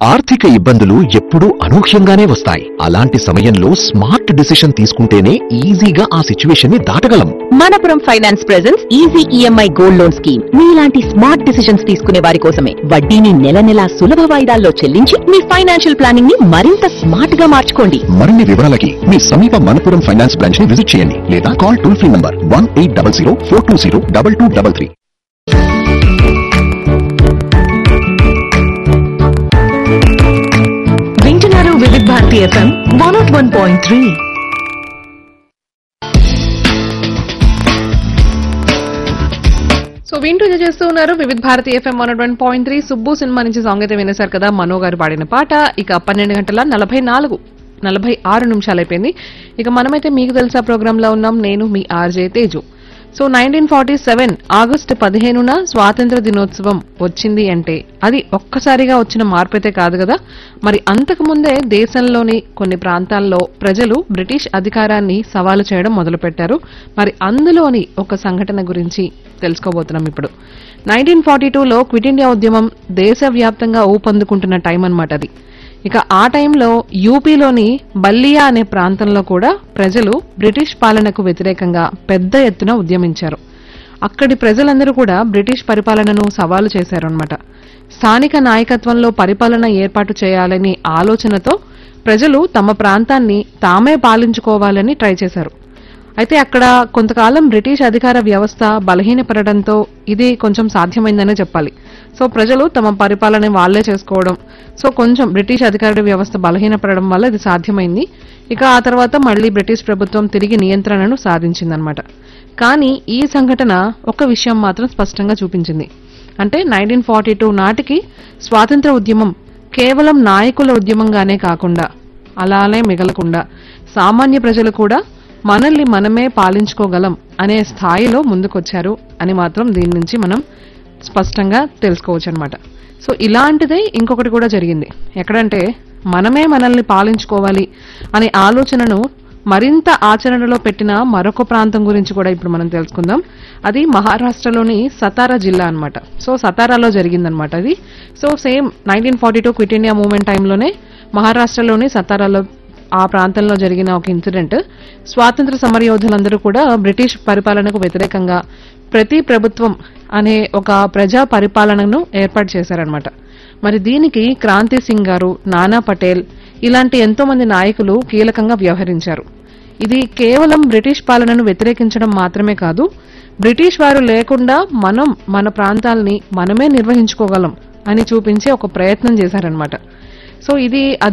ఆర్థిక ఇబ్బందులు ఎప్పుడూ అనూహ్యంగానే వస్తాయి అలాంటి సమయంలో స్మార్ట్ డిసిషన్ తీసుకుంటేనే ఈజీగా ఆ సిచ్యువేషన్ ని దాటగలం Manappuram finance presents easy EMI gold loan scheme మీలాంటి స్మార్ట్ డిసిషన్స్ తీసుకునే వారి కోసమే వడ్డీని నెల నెలా సులభ వాయిదాల్లో చెల్లించి మీ ఫైనాన్షియల్ ప్లానింగ్ ని మరింత స్మార్ట్ గా మార్చుకోండి మరిన్ని వివరాలకి మీ సమీప మనపురం ఫైనాన్స్ బ్రాంచ్ ని విజిట్ చేయండి లేదా call toll free number one eight double zero four two zero double two double three వింటున్నారు Vividh Bharati FM one of one point three so వింటూ ఎంజాయ్ చేస్తూ ఉన్నారు Vividh Bharati FM one one point three Subbu cinema నుంచి song అయితే వినేశారు కదా మనో గారు పాడిన పాట ఇక పన్నెండు గంటల నలభై నాలుగు నలభై ఆరు నిమిషాలు అయిపోయింది ఇక మనమైతే మీకు తెలుసా ప్రోగ్రామ్ లో ఉన్నాం నేను మీ RJ Teju so nineteen forty seven August పదిహేనున స్వాతంత్ర దినోత్సవం వచ్చింది అంటే అది ఒక్కసారిగా వచ్చిన మార్పు అయితే కాదు కదా మరి అంతకు ముందే దేశంలోని కొన్ని ప్రాంతాల్లో ప్రజలు బ్రిటిష్ అధికారాన్ని సవాలు చేయడం మొదలుపెట్టారు మరి అందులోని ఒక సంఘటన గురించి తెలుసుకోబోతున్నాం ఇప్పుడు నైన్టీన్ ఫార్టీ టూలో క్విట్ ఇండియా ఉద్యమం దేశవ్యాప్తంగా ఊపందుకుంటున్న టైం అన్నమాట అది ఇక ఆ టైంలో యూపీలోని బల్లియా అనే ప్రాంతంలో కూడా ప్రజలు బ్రిటిష్ పాలనకు వ్యతిరేకంగా పెద్ద ఎత్తున ఉద్యమించారు అక్కడి ప్రజలందరూ కూడా బ్రిటిష్ పరిపాలనను సవాలు చేశారన్నమాట స్థానిక నాయకత్వంలో పరిపాలన ఏర్పాటు చేయాలని ఆలోచనతో ప్రజలు తమ ప్రాంతాన్ని తామే పాలించుకోవాలని ట్రై చేశారు అయితే అక్కడ కొంతకాలం బ్రిటిష్ అధికార వ్యవస్థ బలహీనపడడంతో ఇది కొంచెం సాధ్యమైందనే చెప్పాలి సో ప్రజలు తమ పరిపాలన వాళ్ళే చేసుకోవడం సో కొంచెం బ్రిటిష్ అధికార వ్యవస్థ బలహీనపడడం వల్ల ఇది సాధ్యమైంది ఇక ఆ తర్వాత మళ్ళీ బ్రిటిష్ ప్రభుత్వం తిరిగి నియంత్రణను సాధించిందనమాట కానీ ఈ సంఘటన ఒక విషయం మాత్రం స్పష్టంగా చూపించింది అంటే నైన్టీన్ ఫార్టీ టూ నాటికి స్వాతంత్ర ఉద్యమం కేవలం నాయకుల ఉద్యమంగానే కాకుండా అలానే మిగలకుండా సామాన్య ప్రజలు కూడా మనల్ని మనమే పాలించుకోగలం అనే స్థాయిలో ముందుకొచ్చారు అని మాత్రం దీని నుంచి మనం స్పష్టంగా తెలుసుకోవచ్చు అనమాట సో ఇలాంటిదే ఇంకొకటి కూడా జరిగింది ఎక్కడంటే మనమే మనల్ని పాలించుకోవాలి అనే ఆలోచనను మరింత ఆచరణలో పెట్టిన మరొక ప్రాంతం గురించి కూడా ఇప్పుడు మనం తెలుసుకుందాం అది మహారాష్ట్రలోని సతారా జిల్లా అన్నమాట సో సతారాలో జరిగిందనమాట అది so same nineteen forty two quit India movement టైంలోనే మహారాష్ట్రలోని సతారాలో ఆ ప్రాంతంలో జరిగిన ఒక ఇన్సిడెంట్ స్వాతంత్ర సమరయోధులందరూ కూడా బ్రిటిష్ పరిపాలనకు వ్యతిరేకంగా ప్రతి ప్రభుత్వం అనే ఒక ప్రజా పరిపాలనను ఏర్పాటు చేశారనమాట మరి దీనికి క్రాంతి సింగ్ గారు నానా పటేల్ ఇలాంటి ఎంతో మంది నాయకులు కీలకంగా వ్యవహరించారు ఇది కేవలం బ్రిటిష్ పాలనను వ్యతిరేకించడం మాత్రమే కాదు బ్రిటిష్ వారు లేకుండా మనం మన ప్రాంతాల్ని మనమే నిర్వహించుకోగలం అని చూపించే ఒక ప్రయత్నం చేశారనమాట సో ఇది